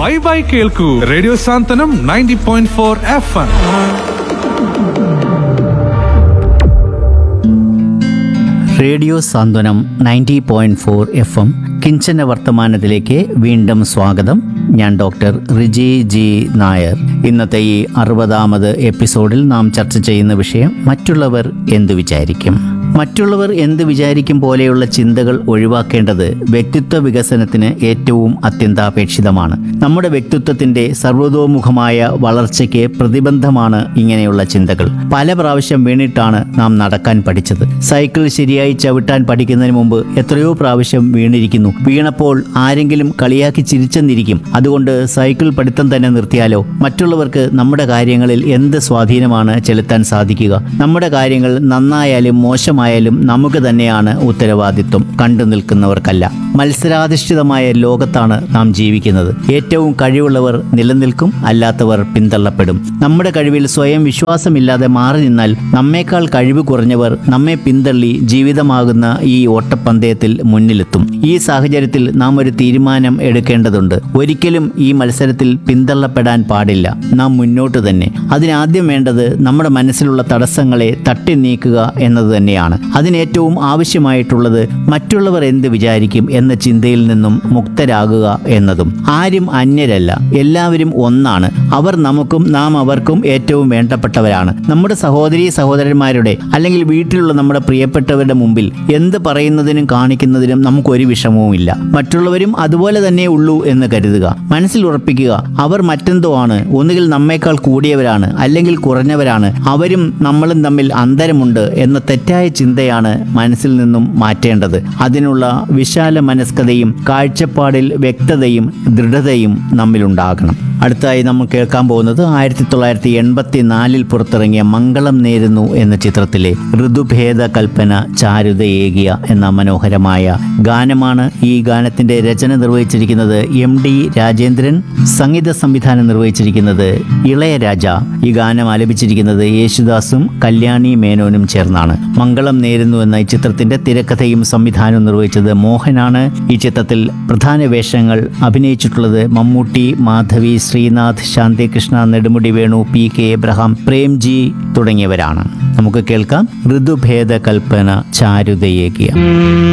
by bye കേൾക്കൂ radio Santhwanam ninety point four F M radio Santhwanam ninety point four F M കിഞ്ചന വർത്തമാനത്തിലേക്ക് വീണ്ടും സ്വാഗതം ഞാൻ ഡോക്ടർ റിജി ജി നായർ ഇന്നത്തെ ഈ അറുപതാമത് എപ്പിസോഡിൽ നാം ചർച്ച ചെയ്യുന്ന വിഷയം മറ്റുള്ളവർ എന്തു വിചാരിക്കും മറ്റുള്ളവർ എന്ത് വിചാരിക്കും പോലെയുള്ള ചിന്തകൾ ഒഴിവാക്കേണ്ടത് വ്യക്തിത്വ വികസനത്തിന് ഏറ്റവും അത്യന്താപേക്ഷിതമാണ് നമ്മുടെ വ്യക്തിത്വത്തിന്റെ സർവതോമുഖമായ വളർച്ചയ്ക്ക് പ്രതിബന്ധമാണ് ഇങ്ങനെയുള്ള ചിന്തകൾ പല പ്രാവശ്യം വീണിട്ടാണ് നാം നടക്കാൻ പഠിച്ചത് സൈക്കിൾ ശരിയായി ചവിട്ടാൻ പഠിക്കുന്നതിന് മുമ്പ് എത്രയോ പ്രാവശ്യം വീണിരിക്കുന്നു വീണപ്പോൾ ആരെങ്കിലും കളിയാക്കി ചിരിച്ചെന്നിരിക്കും അതുകൊണ്ട് സൈക്കിൾ പഠിത്തം തന്നെ നിർത്തിയാലോ മറ്റുള്ളവർക്ക് നമ്മുടെ കാര്യങ്ങളിൽ എന്ത് സ്വാധീനമാണ് ചെലുത്താൻ സാധിക്കുക നമ്മുടെ കാര്യങ്ങൾ നന്നായാലും മോശമായാലും നമുക്ക് തന്നെയാണ് ഉത്തരവാദിത്വം കണ്ടു നിൽക്കുന്നവർക്കല്ല മത്സരാധിഷ്ഠിതമായ ലോകത്താണ് നാം ജീവിക്കുന്നത് ഏറ്റവും കഴിവുള്ളവർ നിലനിൽക്കും അല്ലാത്തവർ പിന്തള്ളപ്പെടും നമ്മുടെ കഴിവിൽ സ്വയം വിശ്വാസമില്ലാതെ മാറി നിന്നാൽ നമ്മേക്കാൾ കഴിവ് കുറഞ്ഞവർ നമ്മെ പിന്തള്ളി ജീവിതമാകുന്ന ഈ ഓട്ടപ്പന്തയത്തിൽ മുന്നിലെത്തും ഈ സാഹചര്യത്തിൽ നാം ഒരു തീരുമാനം എടുക്കേണ്ടതുണ്ട് ഒരിക്കലും ഈ മത്സരത്തിൽ പിന്തള്ളപ്പെടാൻ പാടില്ല നാം മുന്നോട്ട് തന്നെ അതിനാദ്യം വേണ്ടത് നമ്മുടെ മനസ്സിലുള്ള തടസ്സങ്ങളെ തട്ടി നീക്കുക എന്നത് തന്നെയാണ് അതിനേറ്റവും ആവശ്യമായിട്ടുള്ളത് മറ്റുള്ളവർ എന്ത് വിചാരിക്കും എന്ന ചിന്തയിൽ നിന്നും മുക്തരാകുക എന്നതും ആരും അന്യരല്ല എല്ലാവരും ഒന്നാണ് അവർ നമുക്കും നാം അവർക്കും ഏറ്റവും വേണ്ടപ്പെട്ടവരാണ് നമ്മുടെ സഹോദരി സഹോദരന്മാരുടെ അല്ലെങ്കിൽ വീട്ടിലുള്ള നമ്മുടെ പ്രിയപ്പെട്ടവരുടെ മുമ്പിൽ എന്ത് പറയുന്നതിനും കാണിക്കുന്നതിനും നമുക്കൊരു വിഷമവുമില്ല മറ്റുള്ളവരും അതുപോലെ തന്നെ ഉള്ളൂ എന്ന് കരുതുക മനസ്സിൽ ഉറപ്പിക്കുക അവർ മറ്റെന്തോ ആണ് ഒന്നുകിൽ നമ്മേക്കാൾ കൂടിയവരാണ് അല്ലെങ്കിൽ കുറഞ്ഞവരാണ് അവരും നമ്മളും തമ്മിൽ അന്തരമുണ്ട് എന്ന തെറ്റായ ചിന്തയാണ് മനസ്സിൽ നിന്നും മാറ്റേണ്ടത് അതിനുള്ള വിശാല മനസ്കതയും കാഴ്ചപ്പാടിൽ വ്യക്തതയും ദൃഢതയും നമ്മിലുണ്ടാകണം അടുത്തതായി നമ്മൾ കേൾക്കാൻ പോകുന്നത് ആയിരത്തി തൊള്ളായിരത്തി എൺപത്തി നാലിൽ പുറത്തിറങ്ങിയ മംഗളം നേരുന്നു എന്ന ചിത്രത്തിലെ ഋതുഭേദ കൽപ്പന ചാരുതയേകിയ എന്ന മനോഹരമായ ഗാനമാണ് ഈ ഗാനത്തിന്റെ രചന നിർവഹിച്ചിരിക്കുന്നത് എം ഡി രാജേന്ദ്രൻ സംഗീത സംവിധാനം നിർവഹിച്ചിരിക്കുന്നത് ഇളയരാജ ഈ ഗാനം ആലപിച്ചിരിക്കുന്നത് യേശുദാസും കല്യാണി മേനോനും ചേർന്നാണ് മംഗളം നേരുന്നു എന്ന ഈ ചിത്രത്തിന്റെ തിരക്കഥയും സംവിധാനവും നിർവഹിച്ചത് മോഹനാണ് ഈ ചിത്രത്തിൽ പ്രധാന വേഷങ്ങൾ അഭിനയിച്ചിട്ടുള്ളത് Mammootty Madhavi Sreenath Shanthi Krishna Nedumudi Venu P K Abraham Premji തുടങ്ങിയവരാണ് നമുക്ക് കേൾക്കാം ഋതുഭേദ കൽപ്പന ചാരുതയേകിയ